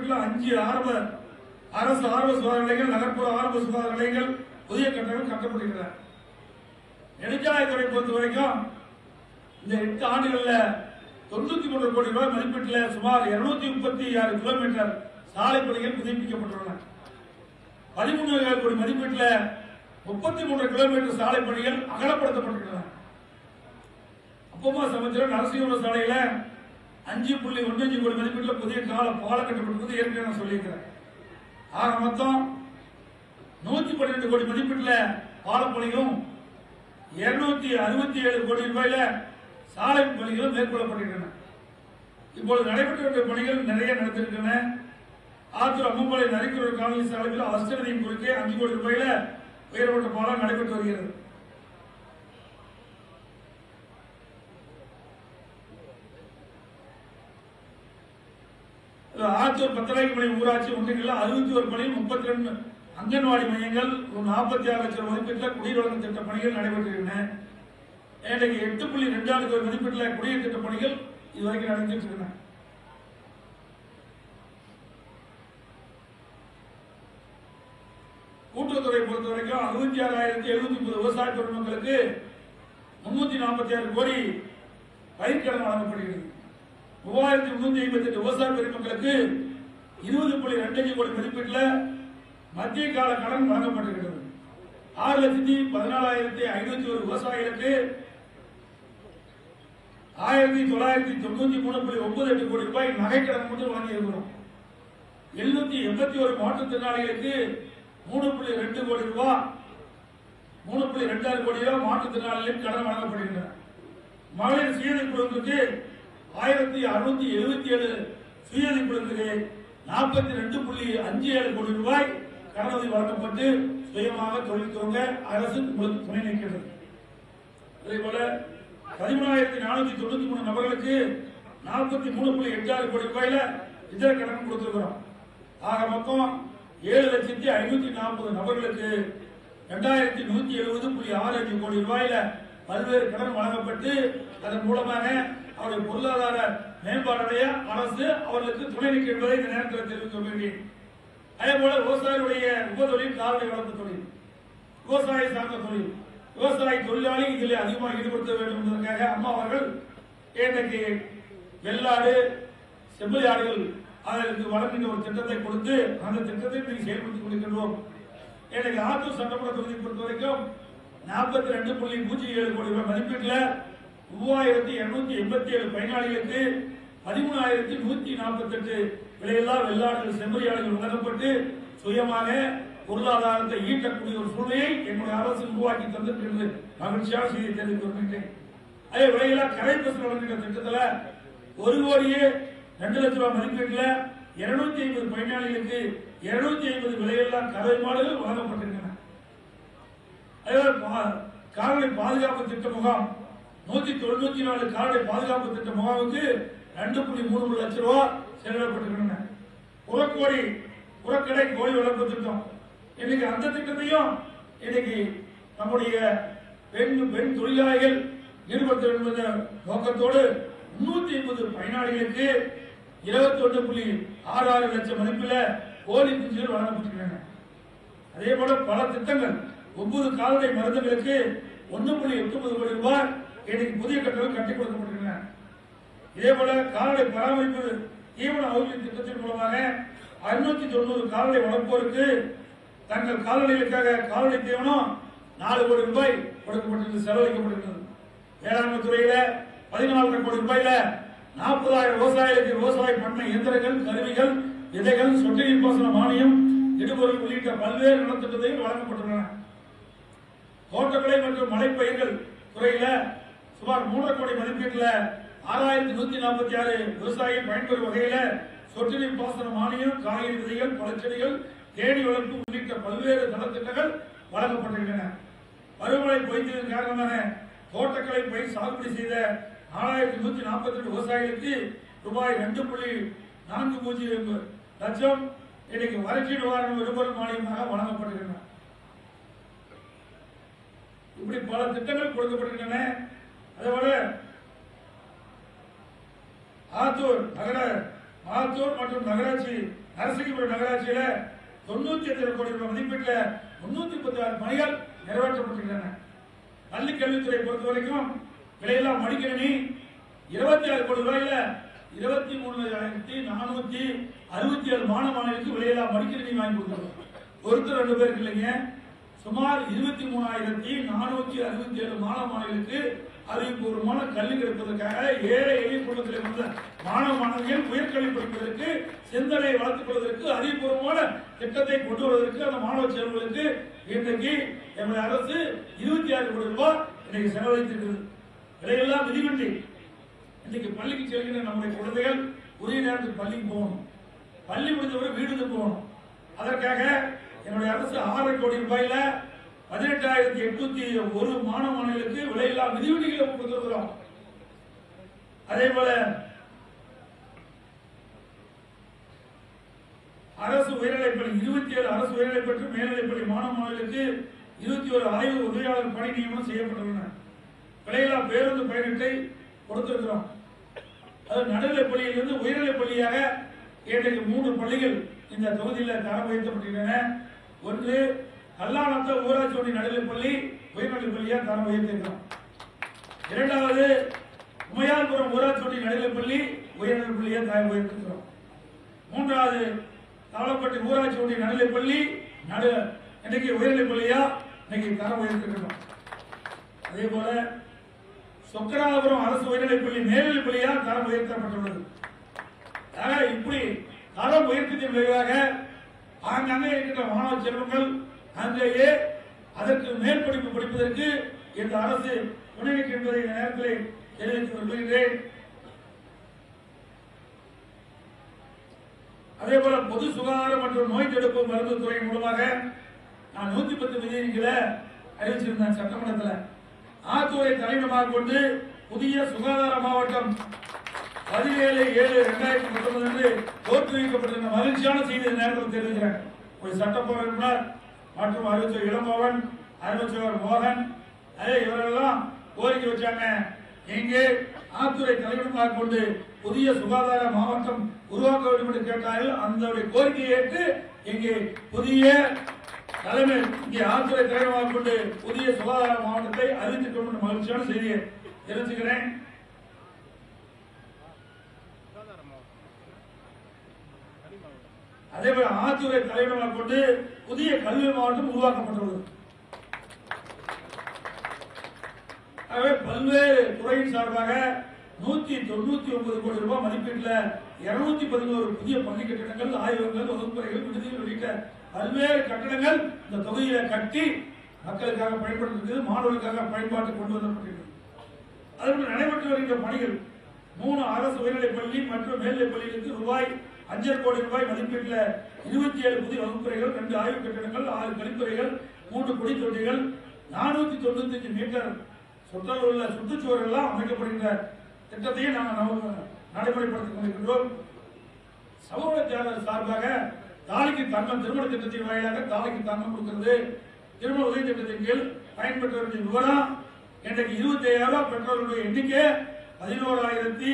மதிப்பீட்டில் அஞ்சு ஆரம்ப அரசு ஆரம்ப சுகாதார நிலையங்கள் நகர்ப்புற ஆரம்ப சுகாதார நிலையங்கள் புதிய கட்டடங்கள் கட்டப்படுகின்றன நெடுஞ்சாலைத்துறை பொறுத்த வரைக்கும் இந்த எட்டு ஆண்டுகள்ல தொண்ணூத்தி மூன்று கோடி ரூபாய் மதிப்பீட்டில் சுமார் இருநூத்தி முப்பத்தி ஆறு கிலோமீட்டர் சாலை பணிகள் புதுப்பிக்கப்பட்டுள்ளன பதிமூணு கோடி மதிப்பீட்டில் முப்பத்தி மூன்று கிலோமீட்டர் சாலை பணிகள் அகலப்படுத்தப்பட்டுள்ளன அப்பமா சமுத்திரம் நரசிங்கபுரம் சாலையில அஞ்சு புள்ளி ஒன்று அஞ்சு கோடி மதிப்பீட்டில் புதிய கால பாலம் கட்டப்பட்டிருப்பது ஏற்கனவே நான் சொல்லியிருக்கிறேன் ஆக மொத்தம் நூத்தி பன்னிரெண்டு கோடி மதிப்பீட்டில் பாலம் பணிகளும் இருநூத்தி அறுபத்தி ஏழு கோடி ரூபாயில சாலை பணிகளும் மேற்கொள்ளப்பட்டிருக்கின்றன இப்பொழுது நடைபெற்று வந்த பணிகள் நிறைய நடந்திருக்கின்றன ஆத்தூர் அம்மம்பாளைய நரிக்குறவர் காலனி சாலையில் அஷ்டநதியின் குறுக்கே அஞ்சு கோடி ரூபாயில உயர்மட்ட பாலம் நடைபெற்று வருகிறது ஆத்தூர் பத்தராய்க்கு ஊராட்சி ஒன்றியங்களில் அறுபத்தி ஒரு பணியில் முப்பத்தி ரெண்டு அங்கன்வாடி மையங்கள் ஒரு நாற்பத்தி ஆறு லட்சம் மதிப்பீட்டில் குடிநீர் வழங்கும் திட்ட பணிகள் நடைபெற்றிருக்கின்றன இன்றைக்கு எட்டு புள்ளி ரெண்டு ஆண்டு ஒரு மதிப்பீட்டில் குடிநீர் திட்ட பணிகள் இதுவரைக்கும் நடந்துட்டு இருக்கின்றன கூட்டுறவுத்துறை பொறுத்த வரைக்கும் அறுபத்தி ஆறாயிரத்தி எழுநூத்தி முப்பது விவசாய பெருமக்களுக்கு முன்னூத்தி நாற்பத்தி ஆறு கோடி பயிர்க்கடன் வழங்கப்படுகிறது மூவாயிரத்தி முன்னூத்தி ஐம்பத்தி எட்டு விவசாய பெருமக்களுக்கு இருபது புள்ளி ரெண்டு அஞ்சு கோடி மதிப்பீட்டில் மத்திய கால கடன் வழங்கப்பட்டிருக்கிறது ஆறு லட்சத்தி பதினாலாயிரத்தி ஐநூத்தி ஒரு விவசாயிகளுக்கு ஆயிரத்தி தொள்ளாயிரத்தி தொண்ணூத்தி மூணு புள்ளி ஒன்பது எட்டு கோடி ரூபாய் நகைக்கடன் மட்டும் வழங்கி இருக்கிறோம் எழுநூத்தி எண்பத்தி ஒரு மாற்றுத்திறனாளிகளுக்கு மூணு புள்ளி ரெண்டு கோடி ரூபாய் மூணு புள்ளி ரெண்டாயிரம் கோடி ரூபாய் மாற்றுத்திறனாளிகளுக்கு கடன் வழங்கப்படுகின்றன மகளிர் சுயதை குழுவுக்கு ஆயிரத்தி அறுநூத்தி எழுபத்தி ஏழு சுயதை குழுவுக்கு நாற்பத்தி ரெண்டு புள்ளி அஞ்சு ஏழு கோடி ரூபாய் கடனுதவி வழங்கப்பட்டு சுயமாக தொழில் துவங்க அரசு உங்களுக்கு துணை நிற்கிறது அதே போல பதிமூணாயிரத்தி நானூத்தி தொண்ணூத்தி மூணு நபர்களுக்கு நாற்பத்தி மூணு புள்ளி எட்டாறு கோடி ரூபாயில இதர கடன் கொடுத்திருக்கிறோம் ஆக மொத்தம் ஏழு லட்சத்தி ஐநூத்தி நாற்பது நபர்களுக்கு ரெண்டாயிரத்தி நூத்தி எழுபது புள்ளி ஆறு அஞ்சு கோடி ரூபாயில பல்வேறு கடன் வழங்கப்பட்டு அதன் மூலமாக அவருடைய பொருளாதார மேம்பாடுடைய அரசு அவர்களுக்கு துணை நிற்க என்பதை இந்த நேரத்தில் தெரிவித்துக் கொள்கிறேன் அதே போல விவசாயிகளுடைய உபதொழில் கால்நடை வளர்ப்பு தொழில் விவசாய சார்ந்த தொழில் விவசாய தொழிலாளி இதில் அதிகமாக ஈடுபடுத்த வேண்டும் என்பதற்காக அம்மா அவர்கள் இன்றைக்கு வெள்ளாடு செம்மறி ஆடுகள் அதற்கு வழங்குகின்ற ஒரு திட்டத்தை கொடுத்து அந்த திட்டத்தை இன்னைக்கு செயல்படுத்திக் கொண்டிருக்கின்றோம் எனக்கு ஆத்தூர் சட்டமன்ற தொகுதியை பொறுத்த வரைக்கும் நாற்பத்தி ரெண்டு புள்ளி பூஜ்ஜியம் ஏழு கோடி ரூபாய் மதிப்பீட்டில் மூவாயிரத்தி இருநூத்தி எண்பத்தி ஏழு பயனாளிகளுக்கு பதிமூணாயிரத்தி நூத்தி நாற்பத்தி எட்டு விலையில்லா வெள்ளாடுகள் செம்மறியாடுகள் வழங்கப்பட்டு சுயமாக பொருளாதாரத்தை ஈட்டக்கூடிய ஒரு சூழ்நிலையை எங்களுடைய அரசு உருவாக்கி தந்திருக்கிறது மகிழ்ச்சியான செய்தியை தெரிவித்து வருகின்றேன் அதே விலையில்லா கரை பஸ் வழங்குகின்ற திட்டத்தில் ஒரு கோடியே ரெண்டு லட்சம் ரூபாய் மதிப்பீட்டில் இருநூத்தி ஐம்பது பயனாளிகளுக்கு இருநூத்தி ஐம்பது விலையில்லா கரை மாடுகள் வழங்கப்பட்டிருக்கின்றன அதேபோல பா- கால்நடை பாதுகாப்பு திட்ட முகாம் நூத்தி தொண்ணூத்தி நாலு கால்நடை பாதுகாப்பு திட்ட முகாமுக்கு ரெண்டு புள்ளி மூணு மூணு லட்சம் ரூபாய் செலவிடப்பட்டிருக்கின்றன புறக்கோடி புறக்கடை கோழி வளர்ப்பு திட்டம் இன்னைக்கு அந்த திட்டத்தையும் இன்னைக்கு நம்முடைய பெண் பெண் தொழிலாளிகள் ஈடுபடுத்த வேண்டும் என்ற நோக்கத்தோடு முன்னூத்தி ஐம்பது பயனாளிகளுக்கு இருபத்தி ஒன்று புள்ளி ஆறு ஆறு லட்சம் மதிப்பில் கோழி குஞ்சுகள் வழங்கப்பட்டிருக்கின்றன அதே போல பல திட்டங்கள் ஒன்பது கால்நடை மருந்துகளுக்கு ஒன்று புள்ளி எட்டு கோடி ரூபாய் இன்னைக்கு புதிய கட்டணம் கட்டி கொடுக்கப்பட்டிருக்கின்றன இதே போல கால்நடை பராமரிப்பு தீவன அவுட்லெட் திட்டத்தின் மூலமாக அறுநூத்தி தொண்ணூறு கால்நடை வளர்ப்போருக்கு தங்கள் கால்நடைகளுக்காக கால்நடை தீவனம் நாலு கோடி ரூபாய் கொடுக்கப்பட்டிருந்தது செலவழிக்கப்பட்டிருந்தது வேளாண்மை துறையில பதினாலரை கோடி ரூபாயில நாற்பதாயிரம் விவசாயிகளுக்கு விவசாய பண்ணை இயந்திரங்கள் கருவிகள் விதைகள் சொட்டு நீர் பாசன மானியம் இடுபொருள் உள்ளிட்ட பல்வேறு நலத்திட்டத்தையும் வழங்கப்பட்டுள்ளன தோட்டக்கலை மற்றும் மலைப்பயிர்கள் துறையில சுமார் மூன்றரை கோடி மதிப்பீட்டில் ஆறாயிரத்தி நூத்தி நாற்பத்தி ஆறு விவசாயிகள் பயன்பெறும் வகையில சொட்டு நீர் பாசன மானியம் காய்கறி விதைகள் பழச்செடிகள் தேனி வளர்ப்பு உள்ளிட்ட பல்வேறு நலத்திட்டங்கள் வழங்கப்பட்டிருக்கின்றன பருவமழை பொய்த்ததன் காரணமாக தோட்டக்கலை பயிர் சாகுபடி செய்த நாலாயிரத்தி நூத்தி நாற்பத்தி ரெண்டு விவசாயிகளுக்கு ரூபாய் ரெண்டு புள்ளி நான்கு பூஜ்ஜியம் லட்சம் இன்னைக்கு வறட்சி நிவாரண விடுபொருள் மானியமாக வழங்கப்பட்டிருக்கின்றன இப்படி பல திட்டங்கள் கொடுக்கப்பட்டிருக்கின்றன அதேபோல ஆத்தூர் நகர ஆத்தூர் மற்றும் நகராட்சி நரசிங்கபுரம் நகராட்சியில தொண்ணூத்தி எட்டு கோடி ரூபாய் மதிப்பீட்டில் முன்னூத்தி முப்பத்தி ஆறு பணிகள் நிறைவேற்றப்பட்டிருக்கின்றன பள்ளி கல்வித்துறை பொறுத்த வரைக்கும் விலையெல்லாம் மடிக்கணி இருபத்தி ஆறு கோடி ரூபாயில இருபத்தி மூணாயிரத்தி நானூத்தி அறுபத்தி ஏழு மாணவ மாணவிகளுக்கு விலையெல்லாம் மடிக்கணி வாங்கி கொடுத்துருக்கோம் ஒருத்தர் ரெண்டு பேருக்கு இல்லைங்க சுமார் இருபத்தி மூணாயிரத்தி நானூத்தி அறுபத்தி ஏழு மாணவ மாணவிகளுக்கு அறிவுபூர்வமான கல்வி கிடைப்பதற்காக ஏழை எளிய குடும்பத்தில் இருந்த மாணவ மாணவிகள் உயர்கல்வி படிப்பதற்கு சிந்தனை வளர்த்துக் கொள்வதற்கு அறிவுபூர்வமான திட்டத்தை கொண்டு வருவதற்கு அந்த மாணவ செல்வங்களுக்கு இன்றைக்கு எங்களுடைய அரசு இருபத்தி ஆறு கோடி ரூபாய் இன்னைக்கு செலவழித்திருக்கிறது விலையெல்லாம் விதிவின்றி இன்னைக்கு பள்ளிக்கு செல்கின்ற நம்முடைய குழந்தைகள் உரிய நேரத்துக்கு பள்ளிக்கு போகணும் பள்ளி முடிஞ்சவரை வீடுக்கு போகணும் அதற்காக என்னுடைய அரசு ஆறரை கோடி ரூபாயில பதினெட்டாயிரத்தி எட்நூத்தி ஒரு மாணவ மாணவிகளுக்கு விலையில்லா மிதிவெடிகளை கொடுத்திருக்கிறோம் அதே போல அரசு உயர்நிலைப்பள்ளி இருபத்தி ஏழு அரசு உயர்நிலைப்பள்ளி மேல்நிலைப்பள்ளி மாணவ மாணவிகளுக்கு இருபத்தி ஒரு ஆய்வு உதவியாளர் பணி நியமனம் செய்யப்பட்டுள்ளன விலையில்லா பேருந்து பயணத்தை கொடுத்திருக்கிறோம் அது நடுநிலைப்பள்ளியிலிருந்து உயர்நிலைப்பள்ளியாக இன்றைக்கு மூன்று பள்ளிகள் இந்த தொகுதியில் தரம் உயர்த்தப்பட்டுள்ளன ஒன்று கல்லாநத்த ஊராட்சி ஒன்றிய நடுநிலைப்பள்ளி உயர்நிலைப்பள்ளியாக தரம் உயர்த்திருக்கிறோம் இரண்டாவது உமையால்புரம் ஊராட்சி ஒன்றிய நடுநிலைப்பள்ளி உயர்நிலைப்பள்ளியாக தரம் உயர்த்திருக்கிறோம் மூன்றாவது தவளப்பட்டி ஊராட்சி ஒன்றிய நடுநிலைப்பள்ளி நடு இன்னைக்கு உயர்நிலைப்பள்ளியா இன்னைக்கு தரம் உயர்த்திருக்கிறோம் அதே போல சொக்கராபுரம் அரசு உயர்நிலைப்பள்ளி மேல்நிலைப்பள்ளியா தரம் உயர்த்தப்பட்டுள்ளது ஆக இப்படி தரம் உயர்த்தத்தின் விளைவாக ஆங்காங்கே இருக்கின்ற மாணவ செல்வங்கள் அங்கேயே அதற்கு மேல் படிப்பு படிப்பதற்கு இந்த அரசு துணை நிற்கும் என்பதை இந்த நேரத்தில் தெரிவித்து விரும்புகிறேன் அதே போல பொது சுகாதாரம் மற்றும் நோய் தடுப்பு மருந்து துறை மூலமாக நான் நூத்தி பத்து மில்லியன்களை அறிவிச்சிருந்தேன் சட்டமன்றத்தில் ஆத்தூரை தலைமையாக கொண்டு புதிய சுகாதார மாவட்டம் பதினேழு ஏழு ரெண்டாயிரத்தி பத்தொன்பது அன்று தோற்றுவிக்கப்பட்டிருந்த மகிழ்ச்சியான செய்தி இந்த நேரத்தில் தெரிவிக்கிறேன் ஒரு சட்டப்பேரவை உறுப்பினர் மற்றும் அறிவிச்சர் இளங்கோவன் அறிவிச்சவர் மோகன் அதே இவரெல்லாம் கோரிக்கை வச்சாங்க இங்கே ஆத்துறை தலைவர்களாக கொண்டு புதிய சுகாதார மாவட்டம் உருவாக்க வேண்டும் என்று கேட்டார்கள் அந்த கோரிக்கையை ஏற்று இங்கே புதிய தலைமை இங்கே ஆத்துறை தலைவராக கொண்டு புதிய சுகாதார மாவட்டத்தை அறிவித்துக் கொண்டு மகிழ்ச்சியான செய்தியை தெரிவிச்சுக்கிறேன் அதே போல ஆத்தூரை தலைவராக கொண்டு புதிய கல்வி மாவட்டம் உருவாக்கப்பட்டுள்ளது ஆகவே பல்வேறு துறையின் சார்பாக நூத்தி தொண்ணூத்தி ஒன்பது கோடி ரூபாய் மதிப்பீட்டில் இருநூத்தி பதினோரு புதிய பள்ளி கட்டிடங்கள் ஆய்வகங்கள் வகுப்பறைகள் விடுதிகள் உள்ளிட்ட பல்வேறு கட்டடங்கள் இந்த தொகுதியில கட்டி மக்களுக்காக பயன்படுத்துகிறது மாணவர்களுக்காக பயன்பாட்டுக்கு கொண்டு வரப்பட்டிருக்கிறது அதற்கு நடைபெற்று வருகின்ற பணிகள் மூணு அரசு உயர்நிலைப் பள்ளி மற்றும் மேல்நிலைப் பள்ளிகளுக்கு ரூபாய் அஞ்சல் கோடி ரூபாய் மதிப்பீட்டில் இருபத்தி ஏழு புதிய வகுப்பறைகள் ரெண்டு ஆய்வு கட்டிடங்கள் ஆறு கழிப்பறைகள் மூன்று குடித்தொட்டிகள் நானூத்தி தொண்ணூத்தி அஞ்சு மீட்டர் சுற்றல் உள்ள சுற்றுச்சுவர் எல்லாம் அமைக்கப்படுகின்ற திட்டத்தையும் நாங்கள் நமக்கு நடைமுறைப்படுத்திக் கொண்டிருக்கின்றோம் சமூக தேர்தல் சார்பாக தாலிக்கு தங்கம் திருமண திட்டத்தின் வாயிலாக தாலிக்கு தங்கம் கொடுக்கிறது திருமண உதவி திட்டத்தின் கீழ் பயன்பெற்றவர்களின் விவரம் இன்றைக்கு இருபத்தி ஐயாயிரம் பெற்றோர்களுடைய எண்ணிக்கை பதினோராயிரத்தி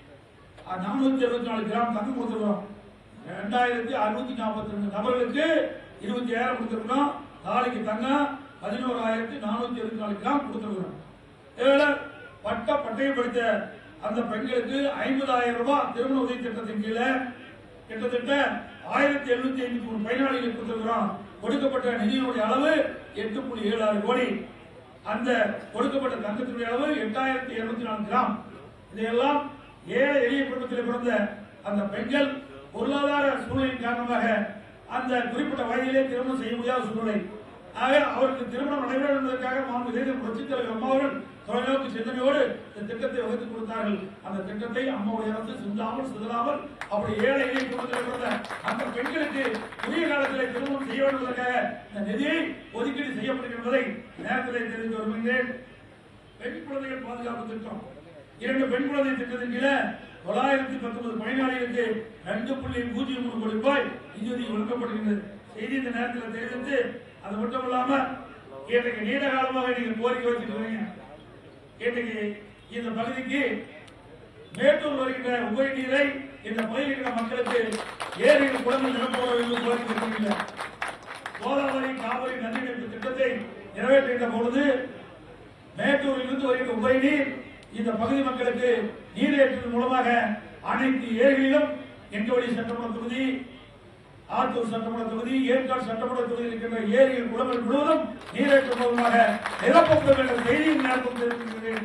நானூத்தி அறுபத்தி நாலு கிராம் தங்கம் கொடுத்துருக்கோம் ரெண்டாயிரத்தி அறுநூத்தி நாற்பத்தி ரெண்டு நபர்களுக்கு இருபத்தி ஆயிரம் கொடுத்துருக்கோம் தாலிக்கு தங்கம் பதினோராயிரத்தி நானூத்தி அறுபத்தி நாலு கிராம் கொடுத்துருக்கோம் இதுல பட்ட பட்டயம் படித்த அந்த பெண்களுக்கு ஐம்பதாயிரம் ரூபாய் திருமண உதவி திட்டத்தின் கீழே கிட்டத்தட்ட ஆயிரத்தி எழுநூத்தி ஐம்பத்தி மூணு பயனாளிகள் கொடுத்திருக்கிறோம் கொடுக்கப்பட்ட நிதியினுடைய அளவு எட்டு புள்ளி ஏழு ஆறு கோடி அந்த கொடுக்கப்பட்ட தங்கத்தினுடைய அளவு எட்டாயிரத்தி இருநூத்தி நாலு கிராம் இதையெல்லாம் ஏழை எளிய குடும்பத்தில் பிறந்த அந்த பெண்கள் பொருளாதார சூழ்நிலையின் காரணமாக அந்த குறிப்பிட்ட வயதிலே திருமணம் செய்ய முடியாத சூழ்நிலை ஆக அவருக்கு திருமணம் நடைபெற என்பதற்காக மாண்பு தேர்தல் புரட்சித் தலைவர் அம்மா அவர்கள் தொலைநோக்கு சிந்தனையோடு இந்த திட்டத்தை வகுத்துக் கொடுத்தார்கள் அந்த திட்டத்தை அம்மாவுடைய அரசு சிந்தாமல் சிதறாமல் அப்படி ஏழை எளிய குடும்பத்தில் பிறந்த அந்த பெண்களுக்கு உரிய காலத்தில் திருமணம் செய்ய வேண்டும் என்பதற்காக இந்த நிதியை ஒதுக்கீடு செய்யப்படுகின்றதை நேரத்தில் தெரிவித்து வருகின்றேன் பெண் குழந்தைகள் பாதுகாப்பு திட்டம் இரண்டு பெண் குழந்தை திட்டத்தின் கீழே தொள்ளாயிரத்தி பத்தொன்பது பயனாளிகளுக்கு ரெண்டு புள்ளி பூஜ்ஜியம் மூணு கோடி ரூபாய் நிதி வழங்கப்படுகின்றது செய்தி இந்த நேரத்தில் தெரிவித்து அது மட்டும் இல்லாம இன்றைக்கு நீண்ட காலமாக நீங்க கோரிக்கை வச்சுட்டு வரீங்க இன்றைக்கு இந்த பகுதிக்கு மேட்டூர் வருகின்ற உபரி நீரை இந்த பகுதியில் இருக்கிற மக்களுக்கு ஏரியில் குளங்கள் நிரப்புவது என்று கோரிக்கை வைக்கவில்லை கோதாவரி காவிரி நதிநீர் திட்டத்தை நிறைவேற்றுகின்ற பொழுது மேட்டூரில் இருந்து வருகின்ற உபரி நீர் இந்த பகுதி மக்களுக்கு நீர் ஏற்றுவதன் மூலமாக அனைத்து ஏரிகளிலும் எங்கோடி சட்டமன்ற தொகுதி ஆத்தூர் சட்டமன்ற தொகுதி ஏற்காடு சட்டமன்ற தொகுதியில் இருக்கின்ற ஏரிகள் குளங்கள் முழுவதும் நீரேற்று மூலமாக நிரப்பப்படும் என்ற செய்தியும் ஞாபகம் தெரிவிக்கின்றேன்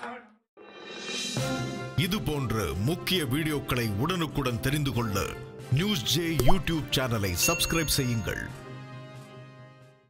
இது போன்ற முக்கிய வீடியோக்களை உடனுக்குடன் தெரிந்து கொள்ள நியூஸ் ஜே யூடியூப் சேனலை சப்ஸ்கிரைப் செய்யுங்கள்